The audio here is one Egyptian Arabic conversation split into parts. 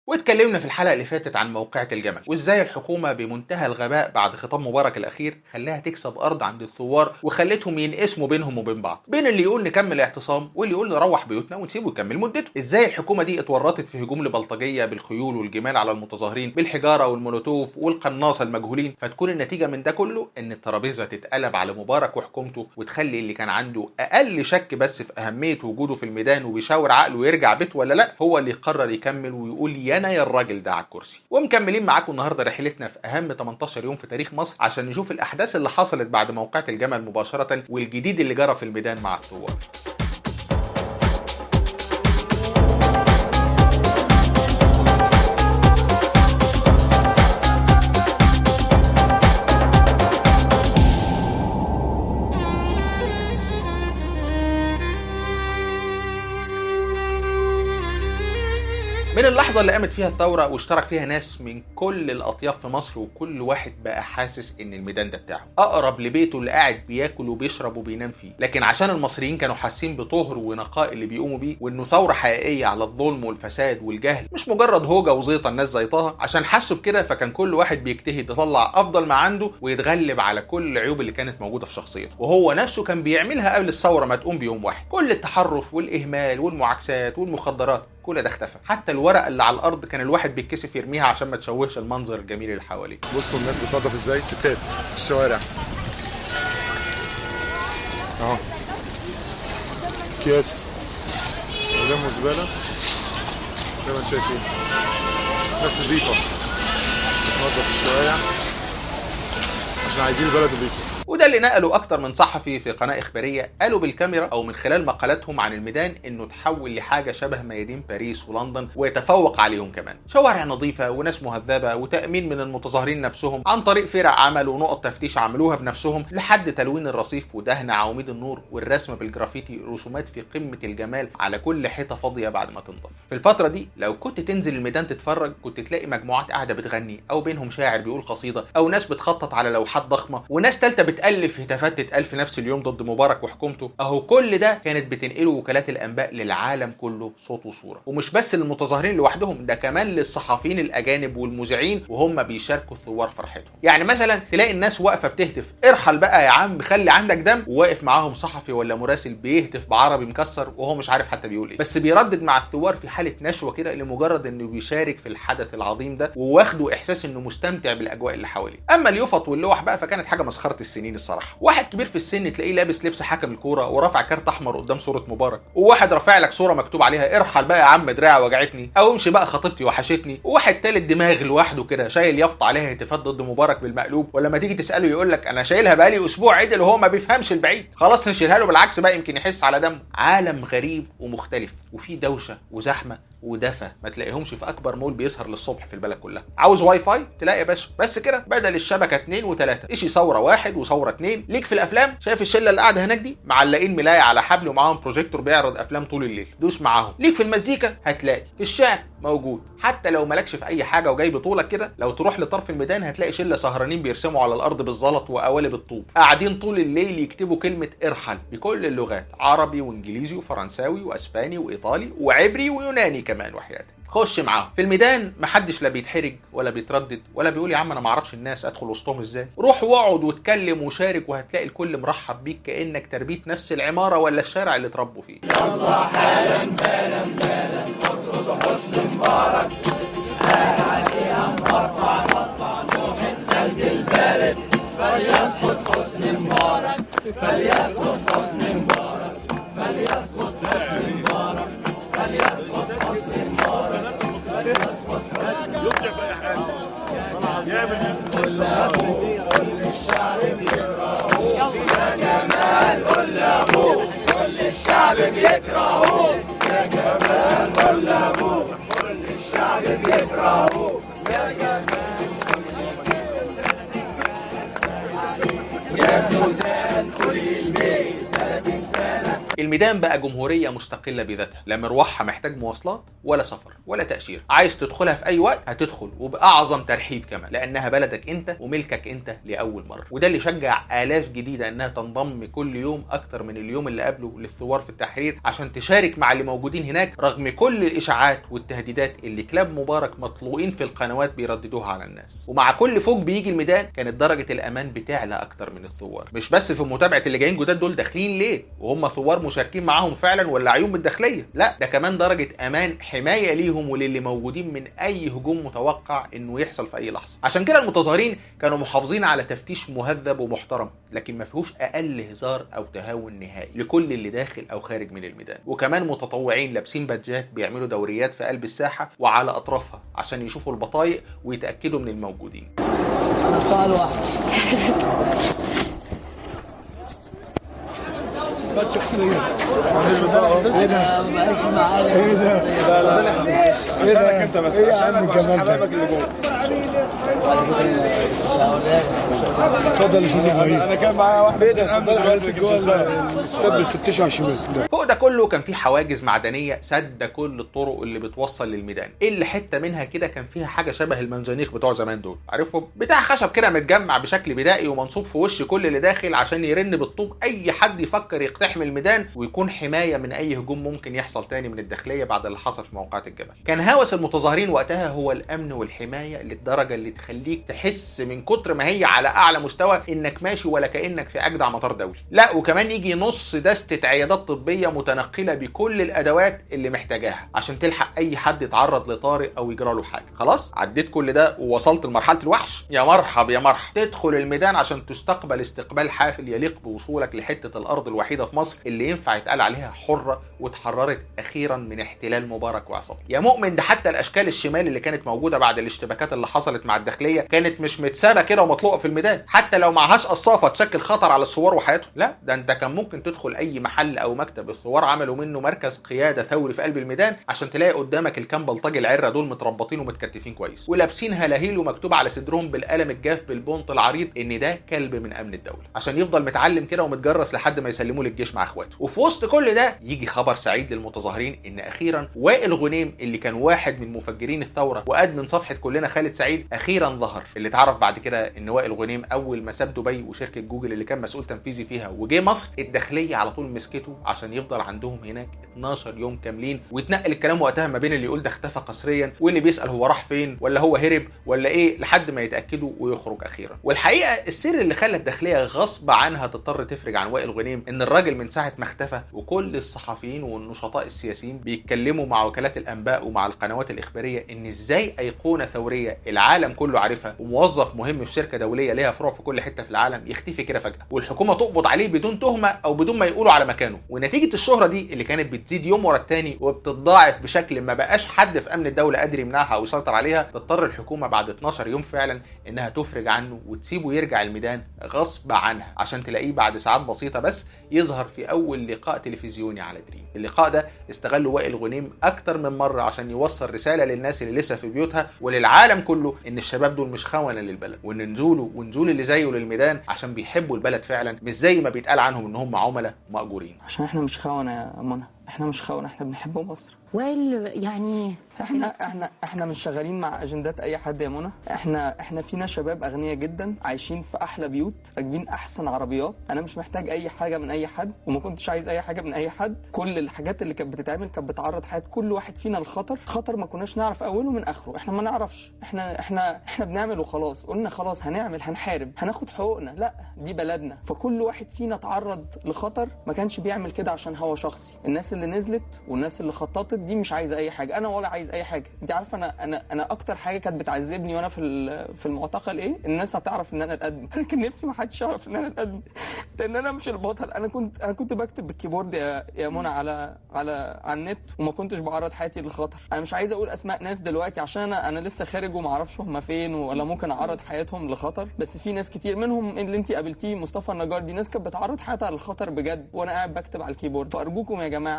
واتكلمنا في الحلقه اللي فاتت عن موقعة الجمل وازاي الحكومه بمنتهى الغباء بعد خطاب مبارك الاخير خلاها تكسب ارض عند الثوار وخلتهم ينقسموا بينهم وبين بعض بين اللي يقول نكمل اعتصام واللي يقول نروح بيوتنا ونسيبه يكمل مدته ازاي الحكومه دي اتورطت في هجوم لبلطجيه بالخيول والجمال على المتظاهرين بالحجاره والمولوتوف والقناصه المجهولين فتكون النتيجه من ده كله ان الترابيزه تتقلب على مبارك وحكومته وتخلي اللي كان عنده اقل شك بس في اهميه وجوده في الميدان وبيشاور عقله يرجع بيته ولا لا هو اللي يقرر يكمل ويقول يا انا يا الراجل ده على الكرسي ومكملين معاكم النهارده رحلتنا في اهم 18 يوم في تاريخ مصر عشان نشوف الاحداث اللي حصلت بعد موقعة الجمل مباشره والجديد اللي جرى في الميدان مع الثوار من اللحظة اللي قامت فيها الثورة واشترك فيها ناس من كل الأطياف في مصر وكل واحد بقى حاسس إن الميدان ده بتاعه أقرب لبيته اللي قاعد بياكل وبيشرب وبينام فيه لكن عشان المصريين كانوا حاسين بطهر ونقاء اللي بيقوموا بيه وإنه ثورة حقيقية على الظلم والفساد والجهل مش مجرد هوجة وزيطة الناس زيطاها عشان حسوا بكده فكان كل واحد بيجتهد يطلع أفضل ما عنده ويتغلب على كل العيوب اللي كانت موجودة في شخصيته وهو نفسه كان بيعملها قبل الثورة ما تقوم بيوم واحد كل التحرش والإهمال والمعاكسات والمخدرات كل ده اختفى حتى الورقه اللي على الارض كان الواحد بيتكسف يرميها عشان ما تشوهش المنظر الجميل اللي حواليه بصوا الناس بتنظف ازاي ستات في الشوارع اهو اكياس يلموا زباله زي ما انت شايفين ناس نظيفه بتنظف الشوارع عشان عايزين البلد نظيفه وده اللي نقله اكتر من صحفي في قناه اخباريه قالوا بالكاميرا او من خلال مقالاتهم عن الميدان انه تحول لحاجه شبه ميادين باريس ولندن ويتفوق عليهم كمان شوارع نظيفه وناس مهذبه وتامين من المتظاهرين نفسهم عن طريق فرق عمل ونقط تفتيش عملوها بنفسهم لحد تلوين الرصيف ودهن عواميد النور والرسم بالجرافيتي رسومات في قمه الجمال على كل حيطه فاضيه بعد ما تنضف في الفتره دي لو كنت تنزل الميدان تتفرج كنت تلاقي مجموعات قاعده بتغني او بينهم شاعر بيقول قصيده او ناس بتخطط على لوحات ضخمه وناس ثالثه بتالف هتافات تتقال في نفس اليوم ضد مبارك وحكومته اهو كل ده كانت بتنقله وكالات الانباء للعالم كله صوت وصوره ومش بس للمتظاهرين لوحدهم ده كمان للصحفيين الاجانب والمذيعين وهم بيشاركوا الثوار فرحتهم يعني مثلا تلاقي الناس واقفه بتهتف ارحل بقى يا عم خلي عندك دم وواقف معاهم صحفي ولا مراسل بيهتف بعربي مكسر وهو مش عارف حتى بيقول ايه بس بيردد مع الثوار في حاله نشوه كده لمجرد انه بيشارك في الحدث العظيم ده وواخده احساس انه مستمتع بالاجواء اللي حواليه اما اليفط واللوح بقى فكانت حاجه مسخره السنين الصراحه واحد كبير في السن تلاقيه لابس لبس حكم الكوره ورافع كارت احمر قدام صوره مبارك وواحد رافع لك صوره مكتوب عليها ارحل بقى يا عم دراعي وجعتني او امشي بقى خطيبتي وحشتني وواحد تالت دماغ لوحده كده شايل يافطه عليها هتافات ضد مبارك بالمقلوب ولما تيجي تساله يقول لك انا شايلها بقالي اسبوع عدل وهو ما بيفهمش البعيد خلاص نشيلها له بالعكس بقى يمكن يحس على دمه عالم غريب ومختلف وفيه دوشه وزحمه ودفى ما تلاقيهمش في اكبر مول بيسهر للصبح في البلد كلها عاوز واي فاي تلاقي يا باشا بس كده بدل الشبكه اتنين وتلاته اشي ثوره واحد وثوره اتنين ليك في الافلام شايف الشله اللي قاعده هناك دي معلقين ملايه على حبل ومعاهم بروجيكتور بيعرض افلام طول الليل دوس معاهم ليك في المزيكا هتلاقي في الشعر موجود حتى لو مالكش في اي حاجه وجاي بطولك كده لو تروح لطرف الميدان هتلاقي شله سهرانين بيرسموا على الارض بالزلط وقوالب الطوب قاعدين طول الليل يكتبوا كلمه ارحل بكل اللغات عربي وانجليزي وفرنساوي واسباني وايطالي وعبري ويوناني كمان وحياتك خش معاهم في الميدان محدش لا بيتحرج ولا بيتردد ولا بيقول يا عم انا ما اعرفش الناس ادخل وسطهم ازاي روح واقعد واتكلم وشارك وهتلاقي الكل مرحب بيك كانك تربيت نفس العماره ولا الشارع اللي اتربوا فيه يلا حالا بالا بالا اطرد حسن مبارك قال عليها مرقع مرقع نوح الثلج البارد فليسقط حسن مبارك فليسقط حسن مبارك فليسقط حسن مبارك فليسقط حسن مبارك فليسقط حسن كل ابوه كل الشعب بيكرهوه يا جمال قول لابوه كل الشعب بيكرهوه يا جمال قول لابوه كل الشعب بيكرهوه يا سوزان يا سوزان كل البيت 30 سنة الميدان بقى جمهوريه مستقله بذاتها لا مروحها محتاج مواصلات ولا سفر ولا تاشيره عايز تدخلها في اي وقت هتدخل وباعظم ترحيب كمان لانها بلدك انت وملكك انت لاول مره وده اللي شجع الاف جديده انها تنضم كل يوم اكتر من اليوم اللي قبله للثوار في التحرير عشان تشارك مع اللي موجودين هناك رغم كل الاشاعات والتهديدات اللي كلاب مبارك مطلوقين في القنوات بيرددوها على الناس ومع كل فوج بيجي الميدان كانت درجه الامان بتعلى اكتر من الثوار مش بس في متابعه اللي جايين جداد دول داخلين ليه وهم ثوار مشاركين معاهم فعلا ولا عيون بالداخليه لا ده كمان درجه امان حمايه ليهم وللي موجودين من اي هجوم متوقع انه يحصل في اي لحظه عشان كده المتظاهرين كانوا محافظين على تفتيش مهذب ومحترم لكن ما فيهوش اقل هزار او تهاون نهائي لكل اللي داخل او خارج من الميدان وكمان متطوعين لابسين بادجات بيعملوا دوريات في قلب الساحه وعلى اطرافها عشان يشوفوا البطايق ويتاكدوا من الموجودين قال واحد ما بقاش معايا ايه ده؟ لا لا عشانك انت بس عشانك وعشان حبايبك اللي جوه اتفضل يا استاذ ابراهيم انا كان معايا واحد من الامن دلوقتي جوه اتفضل فتشوا على الشمال ده فوق ده كله كان في حواجز معدنيه سد كل الطرق اللي بتوصل للميدان الا حته منها كده كان فيها حاجه شبه المنجنيق بتوع زمان دول عارفهم بتاع خشب كده متجمع بشكل بدائي ومنصوب في وش كل اللي داخل عشان يرن بالطوب اي حد يفكر يقتحم الميدان ويكون حمايه من اي هجوم ممكن يحصل تاني من الداخليه بعد اللي حصل في موقعة الجبل كان هوس المتظاهرين وقتها هو الامن والحمايه للدرجه اللي تخليك تحس من كتر ما هي على اعلى مستوى انك ماشي ولا كانك في اجدع مطار دولي لا وكمان يجي نص دستة عيادات طبيه متنقله بكل الادوات اللي محتاجاها عشان تلحق اي حد يتعرض لطارئ او يجرى له حاجه خلاص عديت كل ده ووصلت لمرحله الوحش يا مرحب يا مرحب تدخل الميدان عشان تستقبل استقبال حافل يليق بوصولك لحته الارض الوحيده في مصر اللي ينفع يتقال عليها حره واتحررت اخيرا من احتلال مبارك وعصابته يا مؤمن ده حتى الاشكال الشمال اللي كانت موجوده بعد الاشتباكات اللي حصلت مع الداخليه كانت مش متسابه كده ومطلوقه في الميدان حتى لو معهاش قصافه تشكل خطر على الثوار وحياتهم لا ده انت كان ممكن تدخل اي محل او مكتب الثوار عملوا منه مركز قياده ثوري في قلب الميدان عشان تلاقي قدامك الكام بلطجي العره دول متربطين ومتكتفين كويس ولابسين هلاهيل ومكتوب على صدرهم بالقلم الجاف بالبونط العريض ان ده كلب من امن الدوله عشان يفضل متعلم كده ومتجرس لحد ما يسلموه للجيش مع اخواته وفي وسط كل ده يجي خبر سعيد للمتظاهرين ان اخيرا وائل غنيم اللي كان واحد من مفجرين الثوره وادمن صفحه كلنا خالد سعيد اخيرا ظهر اللي اتعرف بعد كده ان وائل غنيم اول ما ساب دبي وشركه جوجل اللي كان مسؤول تنفيذي فيها وجه مصر الداخليه على طول مسكته عشان يفضل عندهم هناك 12 يوم كاملين ويتنقل الكلام وقتها ما بين اللي يقول ده اختفى قسريا واللي بيسال هو راح فين ولا هو هرب ولا ايه لحد ما يتاكدوا ويخرج اخيرا والحقيقه السر اللي خلى الداخليه غصب عنها تضطر تفرج عن وائل غنيم ان الراجل من ساعه ما اختفى وكل الصحفيين والنشطاء السياسيين بيتكلموا مع وكالات الانباء ومع القنوات الاخباريه ان ازاي ايقونه ثوريه العالم كله عارفها وموظف مهم في شركه دوليه ليها فروع في كل حته في العالم يختفي كده فجاه والحكومه تقبض عليه بدون تهمه او بدون ما يقولوا على مكانه ونتيجه الشهره دي اللي كانت بتزيد يوم ورا التاني وبتتضاعف بشكل ما بقاش حد في امن الدوله قادر يمنعها او يسيطر عليها تضطر الحكومه بعد 12 يوم فعلا انها تفرج عنه وتسيبه يرجع الميدان غصب عنها عشان تلاقيه بعد ساعات بسيطه بس يظهر في اول لقاء تلفزيوني على دريم اللقاء ده استغله وائل غنيم اكتر من مره عشان يوصل رساله للناس اللي لسه في بيوتها وللعالم كله ان الشباب دول مش خونه للبلد وان نزوله ونزول اللي زيه للميدان عشان بيحبوا البلد فعلا مش زي ما بيتقال عنهم ان هم عملاء مأجورين عشان احنا مش خونة يا منى احنا مش خونة احنا بنحب مصر وائل يعني احنا احنا احنا مش شغالين مع اجندات اي حد يا منى احنا احنا فينا شباب اغنياء جدا عايشين في احلى بيوت راكبين احسن عربيات انا مش محتاج اي حاجه من اي حد وما كنتش عايز اي حاجه من اي حد كل الحاجات اللي كانت بتتعمل كانت بتعرض حياه كل واحد فينا لخطر خطر ما كناش نعرف اوله من اخره احنا ما نعرفش احنا احنا احنا بنعمل وخلاص قلنا خلاص هنعمل هنحارب هناخد حقوقنا لا دي بلدنا فكل واحد فينا تعرض لخطر ما كانش بيعمل كده عشان هو شخصي الناس اللي نزلت والناس اللي خططت دي مش عايزه اي حاجه انا ولا عايز اي حاجه انت عارفه انا انا انا اكتر حاجه كانت بتعذبني وانا في ال- في المعتقل ايه الناس هتعرف ان انا اتقدم انا كان نفسي ما حدش يعرف ان انا اتقدم لان انا مش البطل انا كنت انا كنت بكتب بالكيبورد يا يا منى على على على النت وما كنتش بعرض حياتي للخطر انا مش عايز اقول اسماء ناس دلوقتي عشان انا انا لسه خارج وما اعرفش هم فين ولا ممكن اعرض حياتهم لخطر بس في ناس كتير منهم اللي انت قابلتيه مصطفى النجار دي ناس كانت بتعرض حياتها للخطر بجد وانا قاعد بكتب على الكيبورد فارجوكم يا جماعه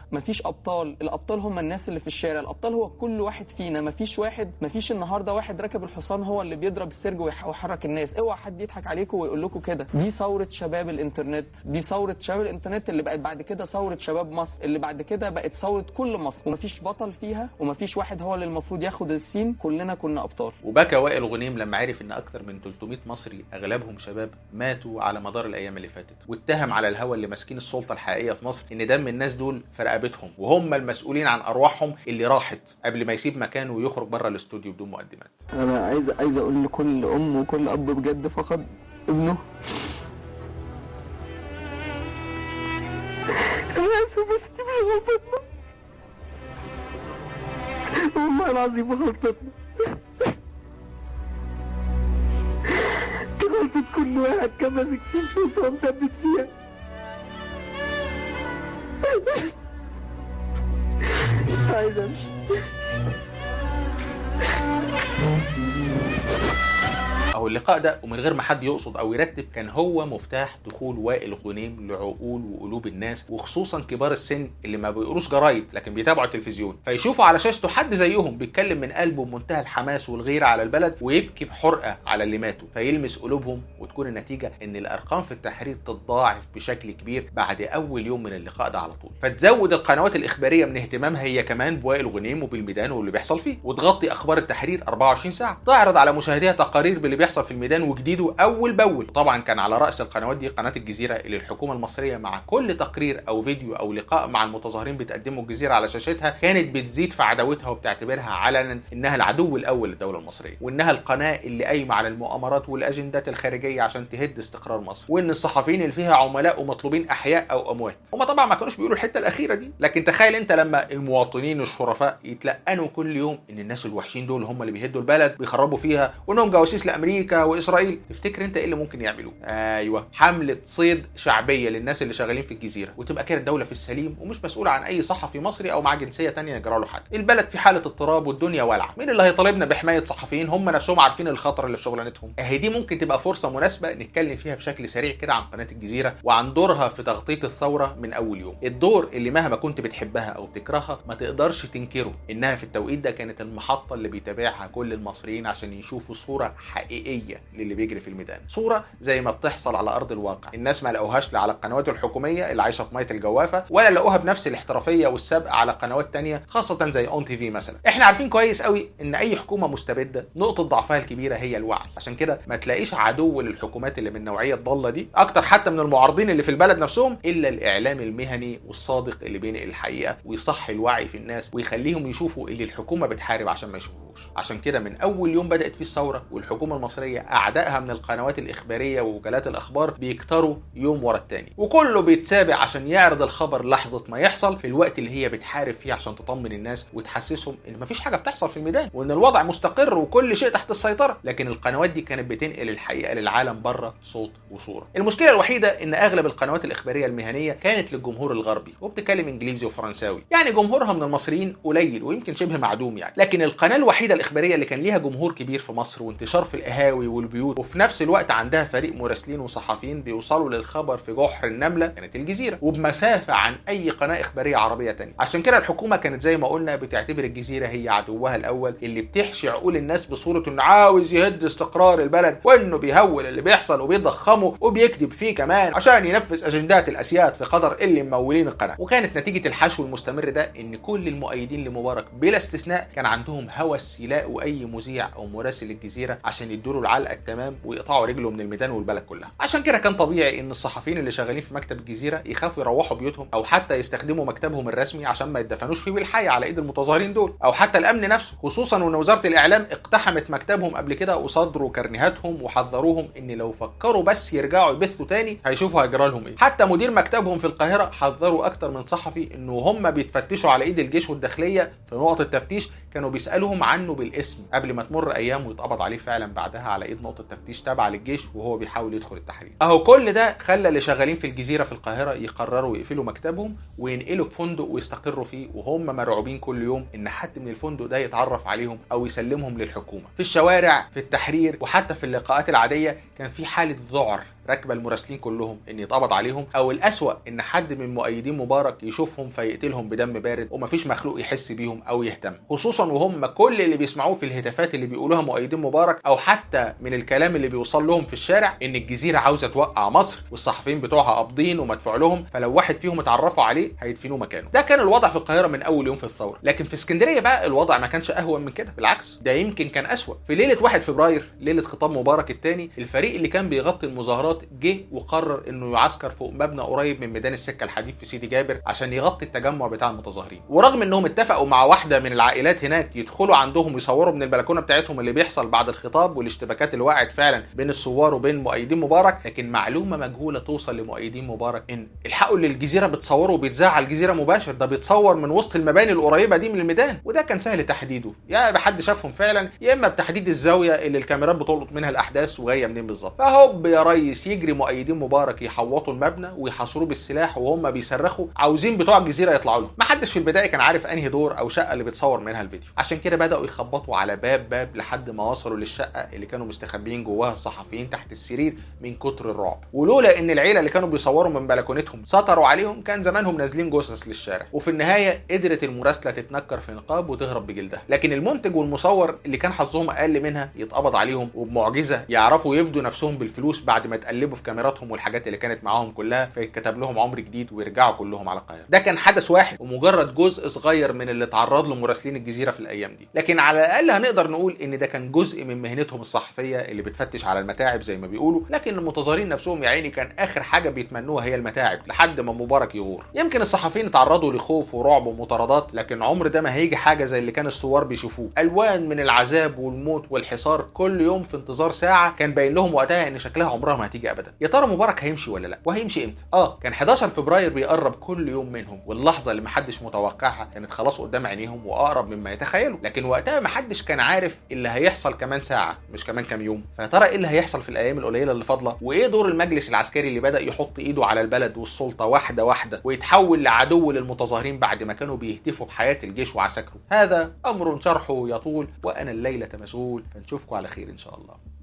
مفيش ابطال الابطال هم الناس اللي في الشارع الابطال هو كل واحد فينا مفيش واحد مفيش النهارده واحد راكب الحصان هو اللي بيضرب السرج ويح- ويحرك الناس اوعى حد يضحك عليكم ويقول لكم كده دي ثوره شباب الانترنت دي ثوره شباب الانترنت اللي بقت بعد كده ثوره شباب مصر اللي بعد كده بقت ثوره كل مصر ومفيش بطل فيها ومفيش واحد هو اللي المفروض ياخد السين كلنا كنا ابطال وبكى وائل غنيم لما عرف ان اكتر من 300 مصري اغلبهم شباب ماتوا على مدار الايام اللي فاتت واتهم على الهوى اللي ماسكين السلطه الحقيقيه في مصر ان دم الناس دول في رقبتهم وهم المسؤولين عن ارواحهم اللي راحت قبل ما يسيب مكانه ويخرج بره الاستوديو بدون مقدمات انا عايز عايز اقول لكل ام وكل اب بجد فقد ابنه انا اسف بس دي مش غلطتنا والله العظيم غلطتنا دي غلطة كل واحد كان ماسك في السلطة ومثبت فيها عايز امشي اهو اللقاء ده ومن غير ما حد يقصد او يرتب كان هو مفتاح دخول وائل غنيم لعقول وقلوب الناس وخصوصا كبار السن اللي ما بيقروش جرايد لكن بيتابعوا التلفزيون فيشوفوا على شاشته حد زيهم بيتكلم من قلبه بمنتهى الحماس والغيره على البلد ويبكي بحرقه على اللي ماتوا فيلمس قلوبهم وتكون النتيجه ان الارقام في التحرير تتضاعف بشكل كبير بعد اول يوم من اللقاء ده على طول فتزود القنوات الاخباريه من اهتمامها هي كمان بوائل غنيم وبالميدان واللي بيحصل فيه وتغطي اخبار التحرير 24 ساعه تعرض على مشاهديها تقارير باللي بيحصل في الميدان وجديده اول باول طبعا كان على راس القنوات دي قناه الجزيره اللي الحكومه المصريه مع كل تقرير او فيديو او لقاء مع المتظاهرين بتقدمه الجزيره على شاشتها كانت بتزيد في عداوتها وبتعتبرها علنا انها العدو الاول للدوله المصريه وانها القناه اللي قايمه على المؤامرات والاجندات الخارجيه عشان تهد استقرار مصر وان الصحفيين اللي فيها عملاء ومطلوبين احياء او اموات هم طبعا ما كانوش بيقولوا الحته الاخيره دي لكن تخيل انت لما المواطنين الشرفاء يتلقنوا كل يوم ان الناس الوحشين دول هم اللي بيهدوا البلد بيخربوا فيها وانهم جواسيس لامريكا واسرائيل تفتكر انت ايه اللي ممكن يعملوه ايوه حمله صيد شعبيه للناس اللي شغالين في الجزيره وتبقى كده الدوله في السليم ومش مسؤوله عن اي صحفي مصري او مع جنسيه تانية يجرى له حاجه البلد في حاله اضطراب والدنيا والعه مين اللي هيطالبنا بحمايه صحفيين هم نفسهم عارفين الخطر اللي في شغلانتهم اهي دي ممكن تبقى فرصه مناسبه نتكلم فيها بشكل سريع كده عن قناه الجزيره وعن دورها في تغطيه الثوره من اول يوم الدور اللي مهما كنت بتحبها او تكرهها ما تقدرش تنكره انها في التوقيت ده كانت المحطه اللي بيتابعها كل المصريين عشان يشوفوا صوره حقيقيه للي بيجري في الميدان صوره زي ما بتحصل على ارض الواقع الناس ما لقوهاش لا على القنوات الحكوميه اللي عايشه في ميه الجوافه ولا لقوها بنفس الاحترافيه والسبق على قنوات تانية خاصه زي اون تي في مثلا احنا عارفين كويس قوي ان اي حكومه مستبده نقطه ضعفها الكبيره هي الوعي عشان كده ما تلاقيش عدو للحكومات اللي من النوعيه الضاله دي اكتر حتى من المعارضين اللي في البلد نفسهم الا الاعلام المهني والصادق اللي بينقل الحقيقه ويصحي الوعي في الناس ويخليهم يشوفوا اللي الحكومه بتحارب عشان ما يشوفوش عشان كده من اول يوم بدات فيه الثوره والحكومه المصريه اعدائها من القنوات الاخباريه ووكالات الاخبار بيكتروا يوم ورا التاني وكله بيتسابق عشان يعرض الخبر لحظه ما يحصل في الوقت اللي هي بتحارب فيه عشان تطمن الناس وتحسسهم ان مفيش حاجه بتحصل في الميدان وان الوضع مستقر وكل شيء تحت السيطره لكن القنوات دي كانت بتنقل الحقيقه للعالم بره صوت وصوره المشكله الوحيده ان اغلب القنوات الاخباريه المهنيه كانت للجمهور الغربي وبتتكلم انجليزي وفرنساوي يعني جمهورها من المصريين قليل ويمكن شبه معدوم يعني لكن القناه الوحيده الاخباريه اللي كان ليها جمهور كبير في مصر وانتشار في القهاوي والبيوت وفي نفس الوقت عندها فريق مراسلين وصحفيين بيوصلوا للخبر في جحر النمله كانت الجزيره وبمسافه عن اي قناه اخباريه عربيه تانية عشان كده الحكومه كانت زي ما قلنا بتعتبر الجزيره هي عدوها الاول اللي بتحشي عقول الناس بصوره انه عاوز يهد استقرار البلد وانه بيهول اللي بيحصل وبيضخمه وبيكذب فيه كمان عشان ينفذ اجندات الاسياد في قطر اللي ممولين القناه وكانت نتيجه الحشو المستمر ده ان كل المؤيدين لمبارك بلا استثناء كان عندهم هوس يلاقوا اي مذيع او مراسل الجزيره عشان يدوا له العلقه التمام ويقطعوا رجله من الميدان والبلد كلها عشان كده كان طبيعي ان الصحفيين اللي شغالين في مكتب الجزيره يخافوا يروحوا بيوتهم او حتى يستخدموا مكتبهم الرسمي عشان ما يدفنوش فيه بالحي على ايد المتظاهرين دول او حتى الامن نفسه خصوصا وان وزاره الاعلام اقتحمت مكتبهم قبل كده وصدروا كرنيهاتهم وحذروهم ان لو فكروا بس يرجعوا يبثوا تاني هيشوفوا هيجرى لهم ايه حتى مدير مكتبهم في القاهره حذروا اكتر من صحفي انه هم بيتفتشوا على ايد الجيش والداخليه في نقط التفتيش كانوا بيسالوهم عنه بالاسم قبل ما تمر ايام ويتقبض عليه فعلا بعدها على ايد نقطه تفتيش تابعه للجيش وهو بيحاول يدخل التحرير اهو كل ده خلى اللي شغالين في الجزيره في القاهره يقرروا يقفلوا مكتبهم وينقلوا في فندق ويستقروا فيه وهم مرعوبين كل يوم ان حد من الفندق ده يتعرف عليهم او يسلمهم للحكومه في الشوارع في التحرير وحتى في اللقاءات العاديه كان في حاله ذعر راكبه المراسلين كلهم ان يتقبض عليهم او الاسوا ان حد من مؤيدين مبارك يشوفهم فيقتلهم بدم بارد ومفيش مخلوق يحس بيهم او يهتم خصوصا وهم كل اللي بيسمعوه في الهتافات اللي بيقولوها مؤيدين مبارك او حتى من الكلام اللي بيوصل لهم في الشارع ان الجزيره عاوزه توقع مصر والصحفيين بتوعها قابضين ومدفوع لهم فلو واحد فيهم اتعرفوا عليه هيدفنوه مكانه ده كان الوضع في القاهره من اول يوم في الثوره لكن في اسكندريه بقى الوضع ما كانش اهون من كده بالعكس ده يمكن كان اسوا في ليله 1 فبراير ليله خطاب مبارك الثاني الفريق اللي كان بيغطي المظاهرات جه وقرر انه يعسكر فوق مبنى قريب من ميدان السكه الحديد في سيدي جابر عشان يغطي التجمع بتاع المتظاهرين ورغم انهم اتفقوا مع واحده من العائلات هناك يدخلوا عندهم يصوروا من البلكونه بتاعتهم اللي بيحصل بعد الخطاب والاشتباكات اللي وقعت فعلا بين الثوار وبين مؤيدين مبارك لكن معلومه مجهوله توصل لمؤيدين مبارك ان الحقوا اللي الجزيره بتصوروا وبيتذاع على الجزيره مباشر ده بيتصور من وسط المباني القريبه دي من الميدان وده كان سهل تحديده يا بحد شافهم فعلا يا اما بتحديد الزاويه اللي الكاميرات بتلقط منها الاحداث وجايه منين بالظبط فهوب يا ريس يجري مؤيدين مبارك يحوطوا المبنى ويحاصروه بالسلاح وهم بيصرخوا عاوزين بتوع الجزيره يطلعوا لهم محدش في البدايه كان عارف انهي دور او شقه اللي بيتصور منها الفيديو عشان كده بداوا يخبطوا على باب باب لحد ما وصلوا للشقه اللي كانوا مستخبيين جواها الصحفيين تحت السرير من كتر الرعب ولولا ان العيله اللي كانوا بيصوروا من بلكونتهم سطروا عليهم كان زمانهم نازلين جثث للشارع وفي النهايه قدرت المراسله تتنكر في نقاب وتهرب بجلدها لكن المنتج والمصور اللي كان حظهم اقل منها يتقبض عليهم وبمعجزه يعرفوا يفدوا نفسهم بالفلوس بعد ما تقلبوا في كاميراتهم والحاجات اللي كانت معاهم كلها فيتكتب لهم عمر جديد ويرجعوا كلهم على القاهره ده كان حدث واحد ومجرد جزء صغير من اللي تعرض له مراسلين الجزيره في الايام دي لكن على الاقل هنقدر نقول ان ده كان جزء من مهنتهم الصحفيه اللي بتفتش على المتاعب زي ما بيقولوا لكن المتظاهرين نفسهم يا عيني كان اخر حاجه بيتمنوها هي المتاعب لحد ما مبارك يغور يمكن الصحفيين اتعرضوا لخوف ورعب ومطاردات لكن عمر ده ما هيجي حاجه زي اللي كان الثوار بيشوفوه الوان من العذاب والموت والحصار كل يوم في انتظار ساعه كان باين لهم وقتها ان شكلها عمرها ما هتيجي ابدا يا ترى مبارك هيمشي ولا لا وهيمشي امتى اه كان 11 فبراير بيقرب كل يوم منهم واللحظه اللي محدش متوقعها كانت خلاص قدام عينيهم واقرب مما يتخيلوا لكن وقتها محدش كان عارف اللي هيحصل كمان ساعه مش كمان كام يوم فيا ترى ايه اللي هيحصل في الايام القليله اللي فاضله وايه دور المجلس العسكري اللي بدا يحط ايده على البلد والسلطه واحده واحده ويتحول لعدو للمتظاهرين بعد ما كانوا بيهتفوا بحياه الجيش وعساكره هذا امر شرحه يطول وانا الليله مسؤول فنشوفكم على خير ان شاء الله